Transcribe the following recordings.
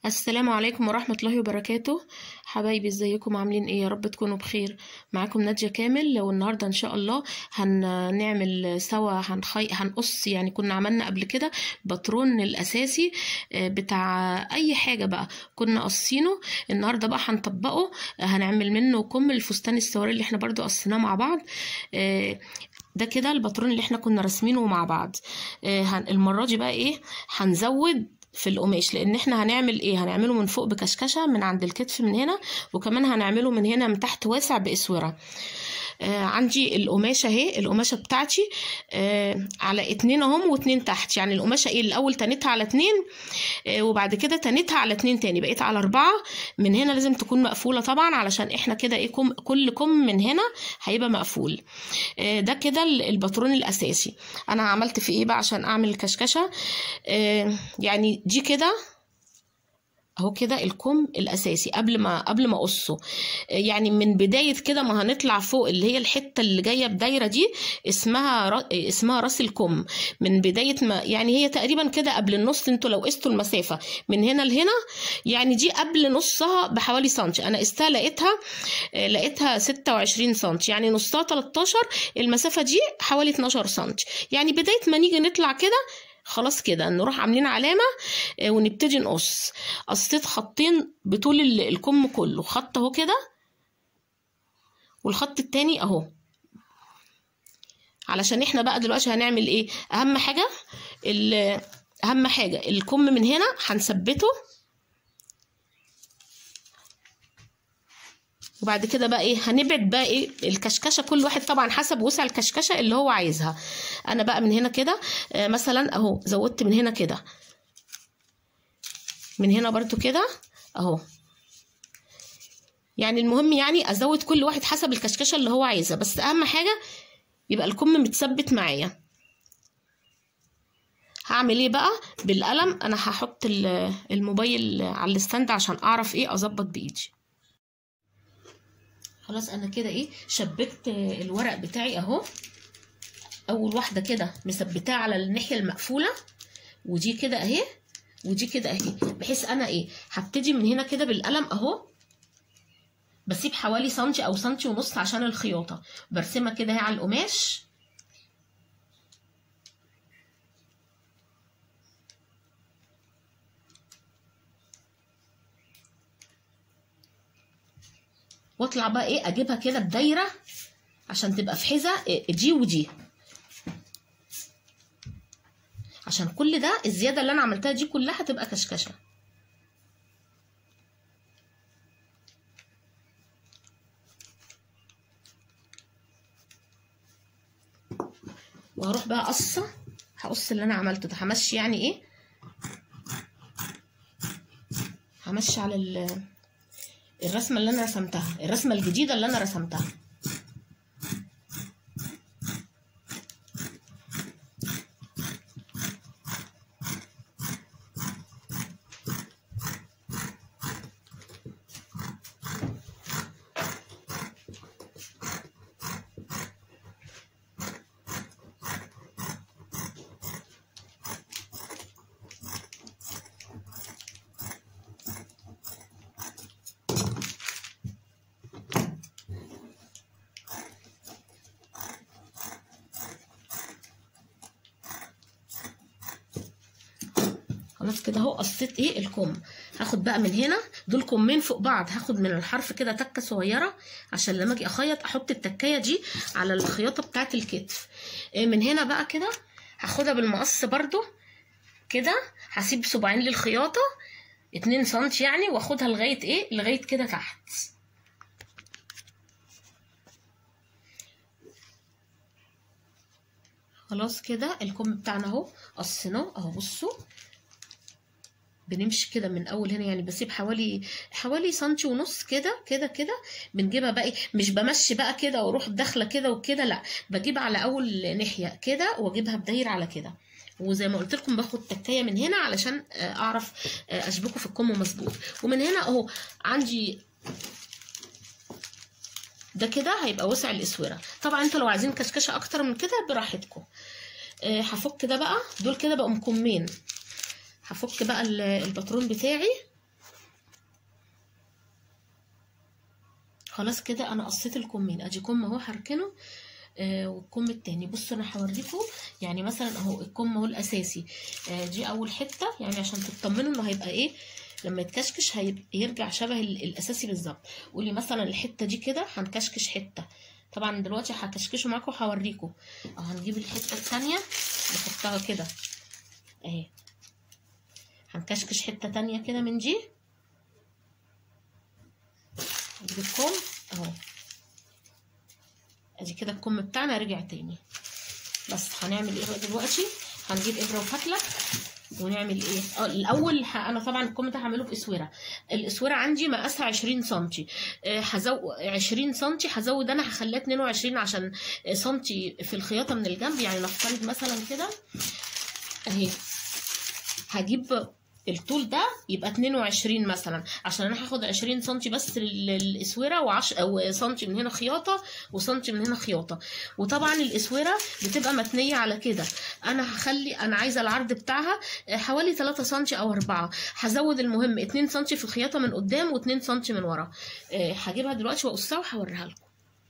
السلام عليكم ورحمة الله وبركاته حبايبي ازيكم عاملين ايه يا رب تكونوا بخير معاكم نادية كامل والنهاردة ان شاء الله هنعمل سوا هنخي... هنقص يعني كنا عملنا قبل كده باترون الاساسي آه، بتاع اي حاجة بقى كنا قصينه النهاردة بقى هنطبقه آه، هنعمل منه كم الفستان السواري اللي احنا برضو قصيناه مع بعض آه، ده كده الباترون اللي احنا كنا راسمينه مع بعض آه، هن- المرة دي بقى ايه هنزود في القماش لان احنا هنعمل ايه هنعمله من فوق بكشكشه من عند الكتف من هنا وكمان هنعمله من هنا من تحت واسع باسوره آه عندي القماشه اهي القماشه بتاعتي آه على اتنين اهم واتنين تحت يعني القماشه ايه الاول تنتها على اتنين آه وبعد كده تنتها على اتنين تاني بقيت على اربعه من هنا لازم تكون مقفوله طبعا علشان احنا كده ايه كم كل كم من هنا هيبقى مقفول آه ده كده ال- الباترون الاساسي انا عملت في ايه بقى عشان اعمل الكشكشه آه يعني دي كده اهو كده الكم الاساسي قبل ما قبل ما اقصه يعني من بدايه كده ما هنطلع فوق اللي هي الحته اللي جايه بدايره دي اسمها ر... اسمها راس الكم من بدايه ما يعني هي تقريبا كده قبل النص انتوا لو قستوا المسافه من هنا لهنا يعني دي قبل نصها بحوالي سنتي انا قستها لقيتها آه، لقيتها 26 سنتي يعني نصها 13 المسافه دي حوالي 12 سنتي يعني بدايه ما نيجي نطلع كده خلاص كده نروح عاملين علامه آه، ونبتدي نقص قصيت خطين بطول ال- الكم كله خط اهو كده والخط التاني اهو علشان احنا بقى دلوقتي هنعمل ايه اهم حاجه ال- اهم حاجه الكم من هنا هنثبته وبعد كده بقى ايه هنبعد بقى ايه الكشكشه كل واحد طبعا حسب وسع الكشكشه اللي هو عايزها انا بقى من هنا كده آه، مثلا اهو زودت من هنا كده من هنا برضو كده اهو يعني المهم يعني ازود كل واحد حسب الكشكشه اللي هو عايزها بس اهم حاجه يبقى الكم متثبت معايا هعمل ايه بقى بالقلم انا هحط ال- الموبايل على الستاند عشان اعرف ايه اظبط بايدي خلاص انا كده ايه شبكت الورق بتاعي اهو اول واحده كده مثبتاه على الناحيه المقفوله ودي كده اهي ودي كده اهي بحيث انا ايه هبتدي من هنا كده بالقلم اهو بسيب حوالي سنتي او سنتي ونص عشان الخياطه برسمها كده اهي على القماش واطلع بقى ايه اجيبها كده بدايره عشان تبقى في حذا إيه، دي ودي عشان كل ده الزياده اللي انا عملتها دي كلها تبقى كشكشه وهروح بقى قصه هقص اللي انا عملته ده همشي يعني ايه همشي على ال- الرسمه اللي انا رسمتها الرسمه الجديده اللي انا رسمتها خلاص كده اهو قصيت ايه الكم هاخد بقى من هنا دول كمين فوق بعض هاخد من الحرف كده تكه صغيره عشان لما اجي اخيط احط التكايه دي على الخياطه بتاعه الكتف إيه من هنا بقى كده هاخدها بالمقص برضو كده هسيب صباعين للخياطه اتنين سنتي يعني واخدها لغايه ايه لغايه كده تحت خلاص كده الكم بتاعنا اهو قصيناه اهو بصوا بنمشي كده من اول هنا يعني بسيب حوالي حوالي سنتي ونص كده كده كده بنجيبها بقى إيه، مش بمشي بقى كده واروح داخله كده وكده لا بجيب على اول ناحيه كده واجيبها بداير على كده وزي ما قلت لكم باخد تكايه من هنا علشان آه، اعرف آه، اشبكه في الكم مظبوط ومن هنا اهو عندي ده كده هيبقى وسع الاسوره طبعا انتوا لو عايزين كشكشه اكتر من كده براحتكم آه، هفك ده بقى دول كده بقوا مكمين هفك بقى ال- الباترون بتاعي خلاص كده انا قصيت الكمين ادي كم اهو هركنه آه والكم التاني بصوا انا هوريكم يعني مثلا اهو الكم اهو الاساسي آه دي اول حته يعني عشان تطمنوا انه هيبقى ايه لما يتكشكش هيبقى يرجع شبه ال- الاساسي بالظبط قولي مثلا الحته دي كده هنكشكش حته طبعا دلوقتي هكشكشه معاكم وهوريكم اهو هنجيب الحته التانيه نحطها كده اهي هنكشكش حته تانيه كده من دي نجيب الكم اهو ادي كده الكم بتاعنا رجع تاني بس هنعمل ايه بقى دلوقتي هنجيب ابره وفتله ونعمل ايه اه الاول ه- انا طبعا الكم ده هعمله باسوره الاسوره عندي مقاسها 20 سم هزود 20 سم هزود انا هخليها 22 عشان آه، سنتي في الخياطه من الجنب يعني نفترض مثلا كده اهي هجيب الطول ده يبقى 22 مثلا عشان انا هاخد 20 سم بس لل- للاسوره و10 او سنتي من هنا خياطه وسنتي من هنا خياطه وطبعا الاسوره بتبقى متنيه على كده انا هخلي انا عايزه العرض بتاعها حوالي 3 سم او 4 هزود المهم 2 سم في الخياطه من قدام و2 سم من ورا آه، هجيبها دلوقتي واقصها وهوريها لكم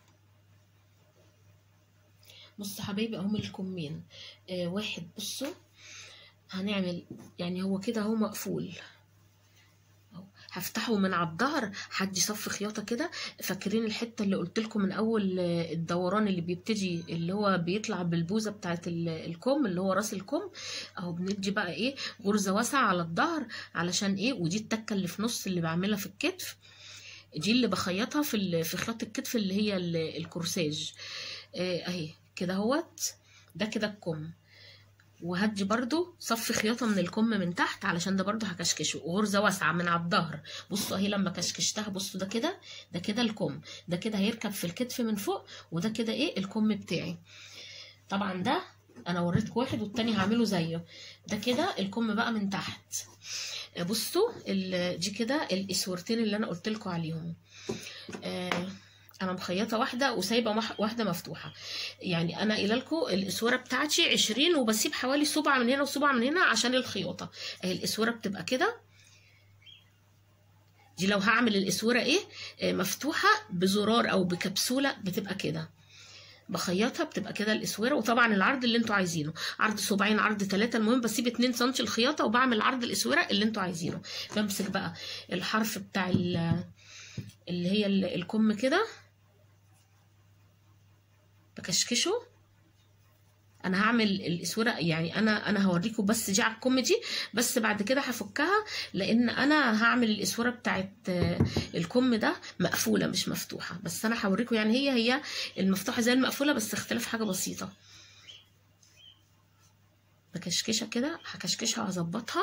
بصوا حبايبي اهم الكمين آه واحد بصوا هنعمل يعني هو كده اهو مقفول أهو. هفتحه من على الظهر هدي صف خياطه كده فاكرين الحته اللي قلت لكم من اول آه، الدوران اللي بيبتدي اللي هو بيطلع بالبوزه بتاعت ال- الكم اللي هو راس الكم اهو بندي بقى ايه غرزه واسعه على الظهر علشان ايه ودي التكه اللي في نص اللي بعملها في الكتف دي اللي بخيطها في ال- في خياطه الكتف اللي هي ال- الكورساج آه، اهي كده اهوت ده كده الكم وهدي برضو صف خياطة من الكم من تحت علشان ده برضو هكشكشه غرزة واسعة من على الظهر بصوا اهي لما كشكشتها بصوا ده كده ده كده الكم ده كده هيركب في الكتف من فوق وده كده ايه الكم بتاعي طبعا ده انا وريتكم واحد والتاني هعمله زيه ده كده الكم بقى من تحت بصوا ال- دي كده الاسورتين اللي انا قلت لكم عليهم آه انا مخيطه واحده وسايبه مح- واحده مفتوحه يعني انا قايله لكم الاسوره بتاعتي 20 وبسيب حوالي صبع من هنا وصبع من هنا عشان الخياطه اهي الاسوره بتبقى كده دي لو هعمل الاسوره ايه آه، مفتوحه بزرار او بكبسوله بتبقى كده بخيطها بتبقى كده الاسوره وطبعا العرض اللي انتوا عايزينه عرض صباعين عرض ثلاثة المهم بسيب 2 سم الخياطه وبعمل عرض الاسوره اللي انتوا عايزينه بمسك بقى الحرف بتاع ال- اللي هي ال- الكم كده بكشكشه انا هعمل الاسوره يعني انا انا هوريكم بس دي على الكم دي بس بعد كده هفكها لان انا هعمل الاسوره بتاعت آه، الكم ده مقفوله مش مفتوحه بس انا هوريكم يعني هي هي المفتوحه زي المقفوله بس اختلاف حاجه بسيطه بكشكشها كده هكشكشها وهظبطها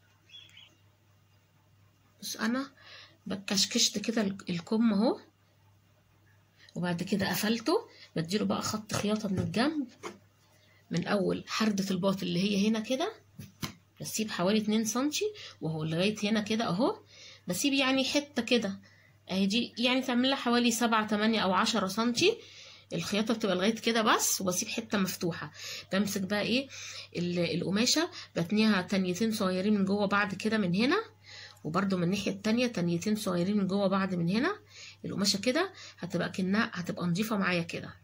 بص انا بكشكشت كده ال- الكم اهو وبعد كده قفلته بديله بقى خط خياطه من الجنب من اول حردة الباط اللي هي هنا كده بسيب حوالي 2 سنتي وهو لغاية هنا كده اهو بسيب يعني حتة كده اهي دي يعني تعمل لها حوالي 7 8 او 10 سنتي الخياطة بتبقى لغاية كده بس وبسيب حتة مفتوحة بمسك بقى ايه ال- القماشة بتنيها تنيتين صغيرين من جوه بعد كده من هنا وبرده من الناحية التانية تنيتين صغيرين من جوه بعد من هنا القماشة كده هتبقى كأنها هتبقى نظيفة معايا كده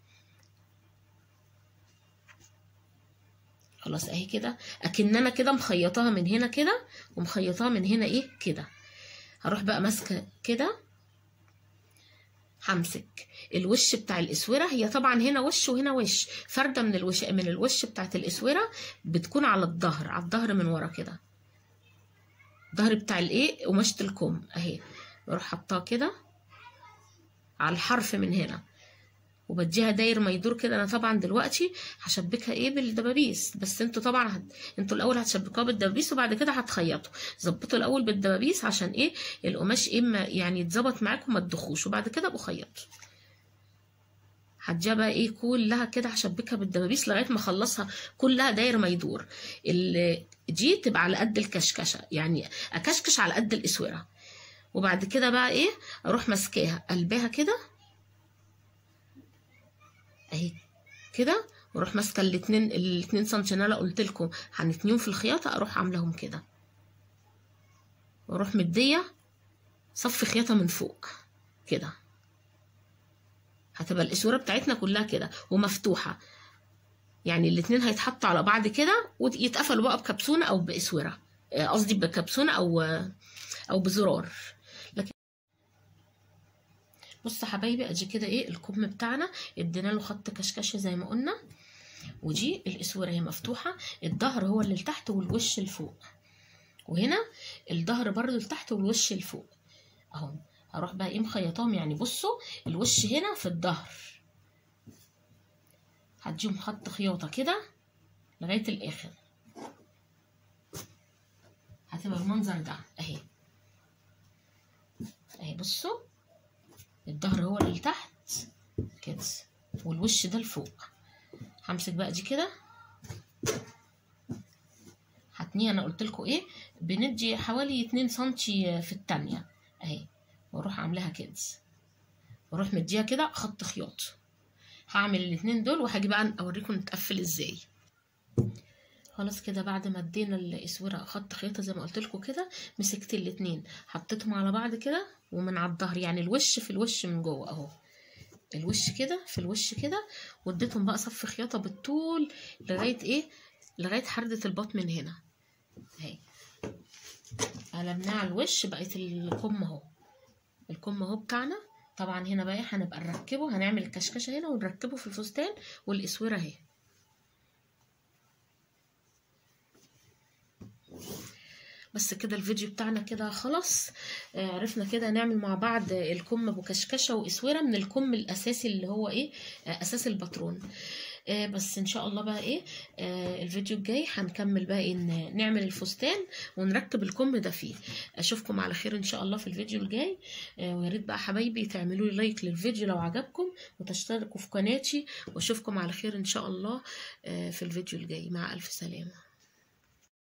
خلاص اهي كده اكن انا كده مخيطاها من هنا كده ومخيطاها من هنا ايه كده هروح بقى ماسكه كده همسك الوش بتاع الاسوره هي طبعا هنا وش وهنا وش فرده من الوش من الوش بتاعت الاسوره بتكون على الظهر على الظهر من ورا كده الظهر بتاع الايه قماشه الكم اهي بروح حطاها كده على الحرف من هنا وبديها داير ما يدور كده انا طبعا دلوقتي هشبكها ايه بالدبابيس بس انتوا طبعا هت... انتوا الاول هتشبكوها بالدبابيس وبعد كده هتخيطوا ظبطوا الاول بالدبابيس عشان ايه القماش ايه ما يعني يتظبط معاكم ما تدخوش وبعد كده ابقوا خيطوا هديها بقى ايه كلها كده هشبكها بالدبابيس لغايه ما اخلصها كلها داير ما يدور ال- دي تبقى على قد الكشكشه يعني اكشكش على قد الاسوره وبعد كده بقى ايه اروح ماسكاها قلبها كده اهي كده واروح ماسكه الاتنين الاتنين سنتي اللي انا قلت لكم هنتنيهم في الخياطه اروح عاملاهم كده واروح مديه صف خياطه من فوق كده هتبقى الاسوره بتاعتنا كلها كده ومفتوحه يعني الاتنين هيتحطوا على بعض كده ويتقفلوا بقى بكبسونه او باسوره آه، قصدي بكبسونه او او بزرار لكن بص يا حبايبي ادي كده ايه الكم بتاعنا ادينا له خط كشكشه زي ما قلنا ودي الاسوره هي مفتوحه الظهر هو اللي لتحت والوش لفوق وهنا الظهر برضو لتحت والوش لفوق اهو هروح بقى ايه مخيطاهم يعني بصوا الوش هنا في الظهر هديهم خط خياطه كده لغايه الاخر هتبقى المنظر ده اهي اهي بصوا الظهر هو اللي تحت كده والوش ده لفوق همسك بقى دي كده هتنيه انا قلت لكم ايه بندي حوالي 2 سنتي في التانية اهي واروح عاملاها كده واروح مديها كده خط خياط هعمل الاتنين دول وهاجي بقى اوريكم نتقفل ازاي خلاص كده بعد ما ادينا الاسوره خط خياطه زي ما قلت لكم كده مسكت الاتنين حطيتهم على بعض كده ومن على الظهر يعني الوش في الوش من جوه اهو الوش كده في الوش كده واديتهم بقى صف خياطه بالطول لغايه ايه لغايه حرده الباط من هنا اهي قلبناه على الوش بقت الكم اهو الكم اهو بتاعنا طبعا هنا بقى هنبقى نركبه هنعمل الكشكشه هنا ونركبه في الفستان والاسوره اهي بس كده الفيديو بتاعنا كده خلاص آه عرفنا كده نعمل مع بعض الكم بكشكشه واسوره من الكم الاساسي اللي هو ايه آه اساس الباترون آه بس ان شاء الله بقى ايه آه الفيديو الجاي هنكمل بقى ان نعمل الفستان ونركب الكم ده فيه اشوفكم على خير ان شاء الله في الفيديو الجاي آه ويا ريت بقى حبايبي تعملوا لي لايك للفيديو لو عجبكم وتشتركوا في قناتي واشوفكم على خير ان شاء الله آه في الفيديو الجاي مع الف سلامه